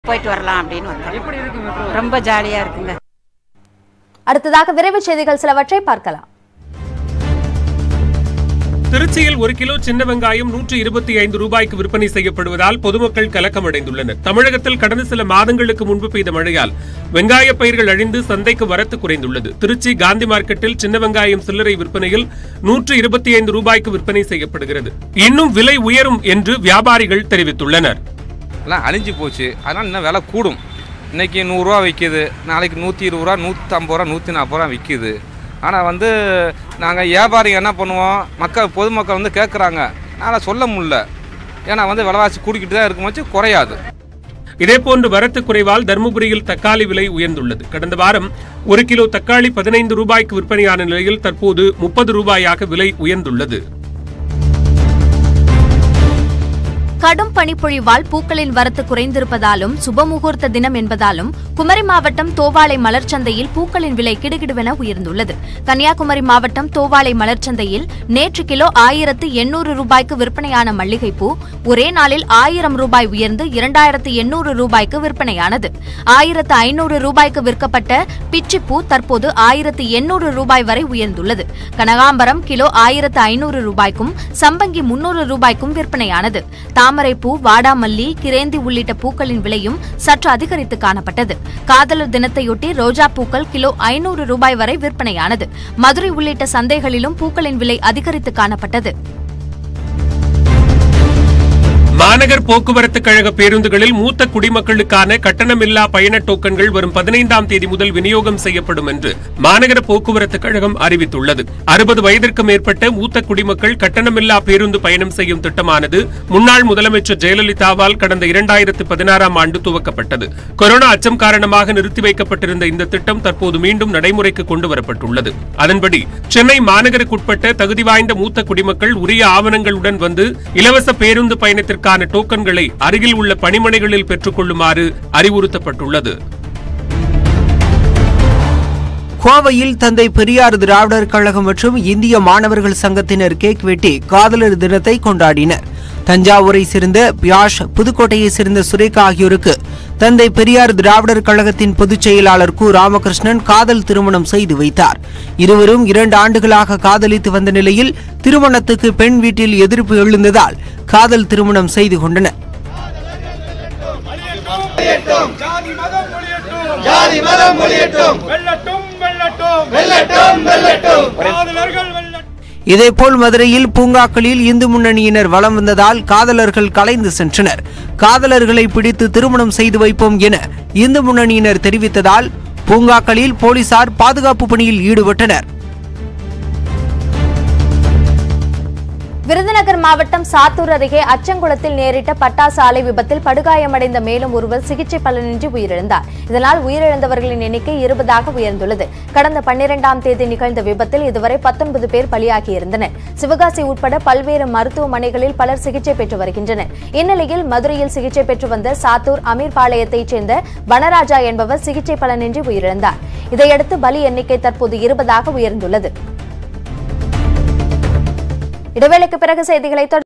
போயிட்டு வரலாம் அப்படின்னு வந்தோம் எப்படி இருக்கு மெட்ரோ ரொம்ப ஜாலியாக இருக்குங்க அடுத்ததாக விரைவுச் செய்திகள் சிலவற்றை பார்க்கலாம் திருச்சியில் ஒரு கிலோ சின்ன வெங்காயம் நூற்று இருபத்தி ஐந்து ரூபாய்க்கு விற்பனை செய்யப்படுவதால் பொதுமக்கள் கலக்கமடைந்துள்ளனர் தமிழகத்தில் கடந்த சில மாதங்களுக்கு முன்பு பெய்த மழையால் வெங்காய பயிர்கள் அழிந்து சந்தைக்கு வரத்து குறைந்துள்ளது திருச்சி காந்தி மார்க்கெட்டில் சின்ன வெங்காயம் சில்லறை விற்பனையில் நூற்று இருபத்தி ஐந்து ரூபாய்க்கு விற்பனை செய்யப்படுகிறது இன்னும் விலை உயரும் என்று வியாபாரிகள் தெரிவித்துள்ளனர் எல்லாம் அழிஞ்சு போச்சு அதனால் இன்னும் விலை கூடும் இன்றைக்கி நூறுரூவா விற்கிது நாளைக்கு நூற்றி இருபது ரூபா நூற்றம்பது ரூபா நூற்றி நாற்பது ரூபா விற்கிது ஆனால் வந்து நாங்கள் வியாபாரிங்க என்ன பண்ணுவோம் மக்கள் பொதுமக்கள் வந்து கேட்குறாங்க அதனால் சொல்ல முடியல ஏன்னா வந்து விலைவாசி கூடிக்கிட்டு தான் இருக்கும்போது குறையாது இதேபோன்று வரத்து குறைவால் தருமபுரியில் தக்காளி விலை உயர்ந்துள்ளது கடந்த வாரம் ஒரு கிலோ தக்காளி பதினைந்து ரூபாய்க்கு விற்பனையான நிலையில் தற்போது முப்பது ரூபாயாக விலை உயர்ந்துள்ளது கடும் பனிப்பொழிவால் பூக்களின் வரத்து குறைந்திருப்பதாலும் சுபமுகூர்த்த தினம் என்பதாலும் குமரி மாவட்டம் தோவாளை மலர்ச்சந்தையில் பூக்களின் விலை கிடுகிடுவென உயர்ந்துள்ளது கன்னியாகுமரி மாவட்டம் தோவாளை மலர்ச்சந்தையில் நேற்று கிலோ ஆயிரத்து எண்ணூறு ரூபாய்க்கு விற்பனையான மல்லிகைப்பூ ஒரே நாளில் ஆயிரம் ரூபாய் உயர்ந்து இரண்டாயிரத்து எண்ணூறு ரூபாய்க்கு விற்பனையானது ஆயிரத்து ஐநூறு ரூபாய்க்கு விற்கப்பட்ட பிச்சிப்பூ தற்போது ஆயிரத்து எண்ணூறு ரூபாய் வரை உயர்ந்துள்ளது கனகாம்பரம் கிலோ ஆயிரத்து ஐநூறு ரூபாய்க்கும் சம்பங்கி முன்னூறு ரூபாய்க்கும் விற்பனையானது தாமரைப்பூ வாடாமல்லி கிரேந்தி உள்ளிட்ட பூக்களின் விலையும் சற்று அதிகரித்து காணப்பட்டது காதலர் தினத்தையொட்டி ரோஜா பூக்கள் கிலோ ஐநூறு ரூபாய் வரை விற்பனையானது மதுரை உள்ளிட்ட சந்தைகளிலும் பூக்களின் விலை அதிகரித்து காணப்பட்டது மாநகர் போக்குவரத்து கழக பேருந்துகளில் மூத்த குடிமக்களுக்கான கட்டணமில்லா பயண டோக்கன்கள் வரும் பதினைந்தாம் தேதி முதல் விநியோகம் செய்யப்படும் என்று மாநகர போக்குவரத்து கழகம் அறிவித்துள்ளது அறுபது வயதிற்கு மேற்பட்ட மூத்த குடிமக்கள் கட்டணமில்லா பேருந்து பயணம் செய்யும் திட்டமானது முன்னாள் முதலமைச்சர் ஜெயலலிதாவால் கடந்த இரண்டாயிரத்து பதினாறாம் ஆண்டு துவக்கப்பட்டது கொரோனா அச்சம் காரணமாக நிறுத்தி வைக்கப்பட்டிருந்த இந்த திட்டம் தற்போது மீண்டும் நடைமுறைக்கு கொண்டு வரப்பட்டுள்ளது அதன்படி சென்னை மாநகருக்குட்பட்ட தகுதி வாய்ந்த மூத்த குடிமக்கள் உரிய ஆவணங்களுடன் வந்து இலவச பேருந்து பயணத்திற்கான டோக்கன்களை அருகில் உள்ள பணிமனைகளில் பெற்றுக் கொள்ளுமாறு அறிவுறுத்தப்பட்டுள்ளது கோவையில் தந்தை பெரியார் திராவிடர் கழகம் மற்றும் இந்திய மாணவர்கள் சங்கத்தினர் கேக் வெட்டி காதலர் தினத்தை கொண்டாடினர் தஞ்சாவூரை சேர்ந்த பியாஷ் புதுக்கோட்டையை சேர்ந்த சுரேகா ஆகியோருக்கு தந்தை பெரியார் திராவிடர் கழகத்தின் பொதுச் செயலாளர் கு ராமகிருஷ்ணன் காதல் திருமணம் செய்து வைத்தார் இருவரும் இரண்டு ஆண்டுகளாக காதலித்து வந்த நிலையில் திருமணத்துக்கு பெண் வீட்டில் எதிர்ப்பு எழுந்ததால் காதல் திருமணம் செய்து கொண்டனர் ஜாதி மதம் ஒழியட்டும் ஜாதி மதம் ஒழியட்டும் வெல்லட்டும் வெல்லட்டும் வெல்லட்டும் வெல்லட்டும் காதலர்கள் வெல்லட்டும் இதேபோல் மதுரையில் பூங்காக்களில் இந்து முன்னணியினர் வலம் வந்ததால் காதலர்கள் கலைந்து சென்றனர் காதலர்களை பிடித்து திருமணம் செய்து வைப்போம் என இந்து முன்னணியினர் தெரிவித்ததால் பூங்காக்களில் போலீசார் பாதுகாப்பு பணியில் ஈடுபட்டனர் விருதுநகர் மாவட்டம் சாத்தூர் அருகே அச்சங்குளத்தில் நேரிட்ட பட்டாசு ஆலை விபத்தில் படுகாயமடைந்த மேலும் ஒருவர் சிகிச்சை பலனின்றி உயிரிழந்தார் இதனால் உயிரிழந்தவர்களின் எண்ணிக்கை இருபதாக உயர்ந்துள்ளது கடந்த பன்னிரெண்டாம் தேதி நிகழ்ந்த விபத்தில் இதுவரை பத்தொன்பது பேர் பலியாகியிருந்தனர் சிவகாசி உட்பட பல்வேறு மருத்துவமனைகளில் பலர் சிகிச்சை பெற்று வருகின்றனர் இந்நிலையில் மதுரையில் சிகிச்சை பெற்று வந்த சாத்தூர் அமீர்பாளையத்தைச் சேர்ந்த வனராஜா என்பவர் சிகிச்சை பலனின்றி உயிரிழந்தார் இதையடுத்து பலி எண்ணிக்கை தற்போது இருபதாக உயர்ந்துள்ளது இடைவேளைக்கு பிறகு செய்திகளை தொடர்